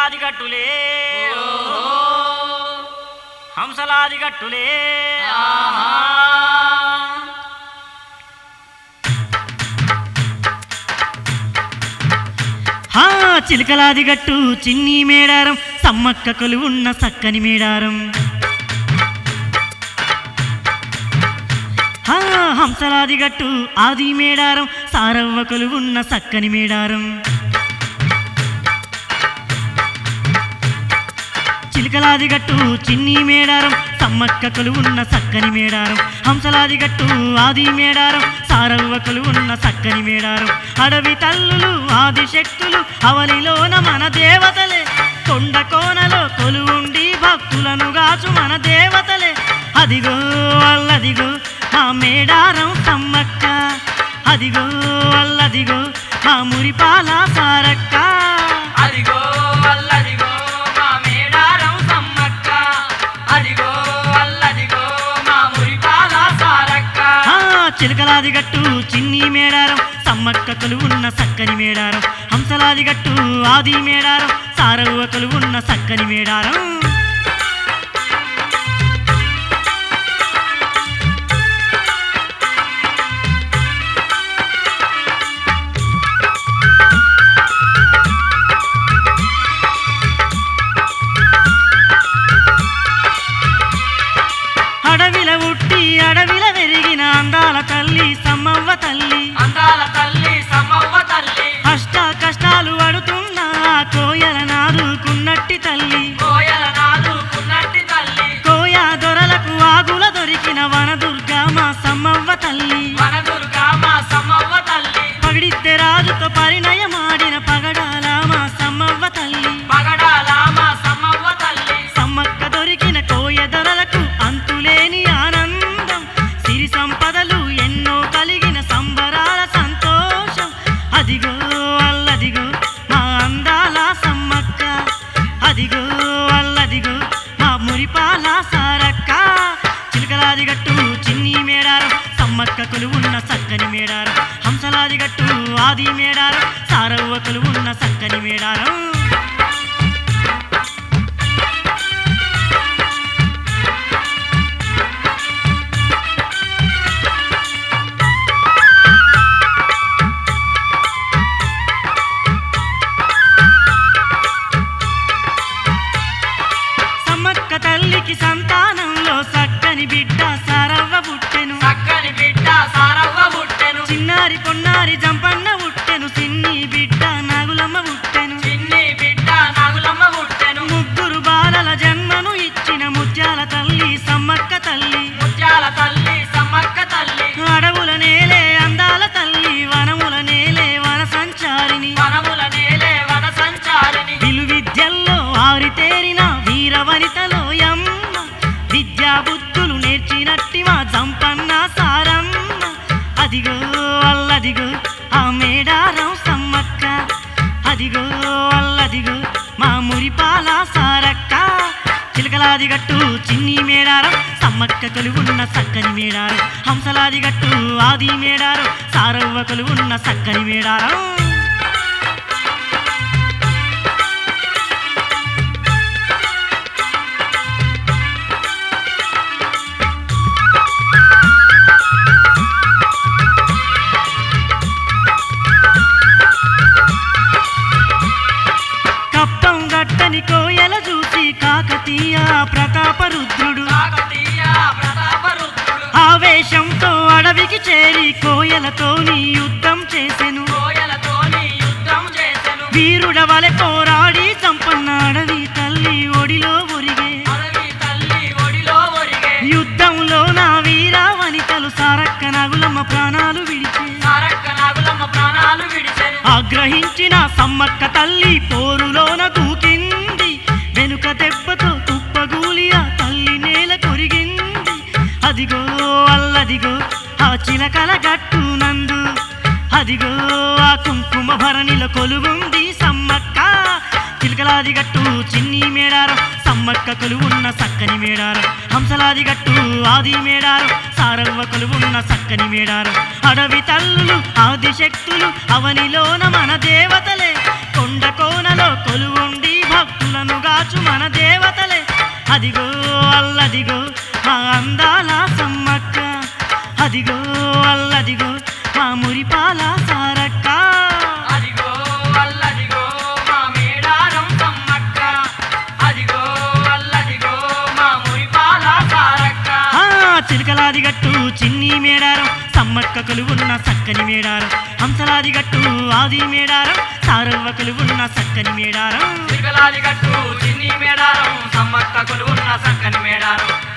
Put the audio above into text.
చిలకలాది గట్టులే హంసలాది గట్టులే హా చిలకలాది గట్టు చిన్ని మేడారం సమ్మక్క కొలువున్న సక్కని మేడారం హా హంసలాది గట్టు ఆది మేడారం సారవ్వ కొలువున్న సక్కని మేడారం చిలకలాది గట్టు చిన్ని మేడారం సమ్మక్క కొలువున్న సక్కని మేడారం హంసలాది గట్టు ఆది మేడారం సారవ్వ కొలువున్న సక్కని మేడారం అడవి తల్లులు ఆది శక్తులు అవలిలోన మన దేవతలే కొండ కోనలో కొలువుండి భక్తులను గాచు మన దేవతలే అదిగో అల్లదిగో మా మేడారం సమ్మక్క అదిగో అల్లదిగో మా మురిపాల సారక్క అదిగో అల్లదిగో మా మేడారం సమ్మక్క అదిగో అల్లదిగో మా మురిపాల సారక్క ఆ చిలకలాది గట్టు చిన్ని మేడారం సమ్మక్క కొలువున్న సక్కని మేడారం హంసలాది గట్టు ఆది మేడారం సారవ్వ కొలువున్న సక్కని మేడారం అడవిల ఉట్టి అడవిల వెరిగిన అందాల తల్లి సమ్మవ్వ తల్లి అందాల తల్లి సమ్మవ్వ తల్లి అష్ట కష్టాలు అడుతున్న ఆ కోయల నాదుకున్నట్టి తల్లి కోయల నాదుకున్నట్టి తల్లి కోయ దొరలకు ఆగుల దొరికిన వనదుర్గ మా సమ్మవ్వ తల్లి వనదుర్గా మా సమ్మవ్వ తల్లి పగిడిద్దె రాజుతో పరిణయమాడిన పగడాల మా సమ్మవ్వ తల్లి పగడాల మా సమ్మవ్వ తల్లి సమ్మక్క దొరికిన కోయ దొరలకు అంతులేని ఆనందం సిరి సంపదలు ఎన్నో కలిగిన సంబరాల సంతోషం అదిగో అల్లదిగో మా అందాల సమ్మక్క అదిగో అల్లదిగో మా మురిపాల సారక్క చిలకలాది గట్టు చిన్ని మేడారం సమ్మక్క కొలువున్న సక్కని మేడారం హంసలాది గట్టు ఆది మేడారం సారవ్వ కొలువున్న సక్కని మేడారం సమ్మక్క తల్లికి సంతానంలో సక్కని బిడ్డ సారవ్వ పుట్టెను చక్కని బిడ్డ సారవ్వ పుట్టెను చిన్నారి పొన్నారి జంపన్న పుట్టెను సిన్ని బిడ్డ నాగులమ్మ పుట్టెను చిన్ని బిడ్డ నాగులమ్మ పుట్టెను ముగ్గురు బాలల జన్మను ఇచ్చిన ముత్యాల తల్లి సమ్మక్క తల్లి ముత్యాల తల్లి సమ్మక్క తల్లి అడవుల నేలే అందాల తల్లి వనముల నేలే వన సంచారిని వనముల నేలే వన సంచారిని విలు విద్యల్లో ఆరితేరిన వీర వనితలో యమ్మ విద్యా బుద్ధులు నేర్చినట్టి మా జంపన్న సారమ్మ అదిగో అల్లదిగో ఆ మేడారం సమ్మక్క అదిగో అల్లదిగో మా మురిపాల సారక్క చిలకలాది గట్టు చిన్ని మేడారం సమ్మక్క కొలువున్న సక్కని మేడారం హంసలాది గట్టు ఆది మేడారం సారవ్వ కొలువున్న సక్కని మేడారం కప్పం గట్టని కోయల చూసి కాకతీయ ప్రతాప రుద్రుడు కాకతీయ ప్రతాపరుద్రుడు ఆవేశంతో అడవికి చేరి కోయలతోని యుద్ధం చేసెను కోయలతోని యుద్ధం చేసెను వీరుడ వలె పోరాడి చంపన్న అడవి తల్లి ఒడిలో ఒరిగే అడవి తల్లి ఒడిలో ఒరిగే యుద్ధంలో నా వీర వనితలు సారక్క నగులమ్మ ప్రాణాలు విడిచే సారక్క నాగులమ్మ ప్రాణాలు విడిచెను ఆగ్రహించిన సమ్మక్క తల్లి పోరులోన దూకింది వెనుక దెబ్బతో తుప్పగూలి ఆ తల్లి నేల కొరిగింది అదిగో అల్లదిగో ఆ చిలకల గట్టు నందు అదిగో ఆ కుంకుమ భరణిలో కొలువుంది సమ్మక్క చిలకలాది గట్టు చిన్ని మేడారం సమ్మక్క కొలువున్న సక్కని మేడారం హంసలాది గట్టు ఆది మేడారం సారవ్వ కొలువున్న సక్కని మేడారం అడవి తల్లులు ఆది శక్తులు అవనిలోన మన దేవతలే కొండ కోనలో కొలువుండి భక్తులు మనలను గాచు మన దేవతలే అదిగో అల్లదిగో మా అందాల సమ్మక్క అదిగో అల్లదిగో మా మురిపాల సారక్క అదిగో అల్లదిగో మా మేడారం సమ్మక్క అదిగో అల్లదిగో మా మురిపాల సారక్క ఆ చిలకలాది గట్టు చిన్ని మేడారం సమ్మక్క కొలువున్న సక్కని మేడారం హంసలాది గట్టు ఆది మేడారం సారవ్వ కొలువున్న సక్కని మేడారం సిగలాది గట్టు చిన్ని మేడారం సమ్మక్క కొలువున్న సక్కని మేడారం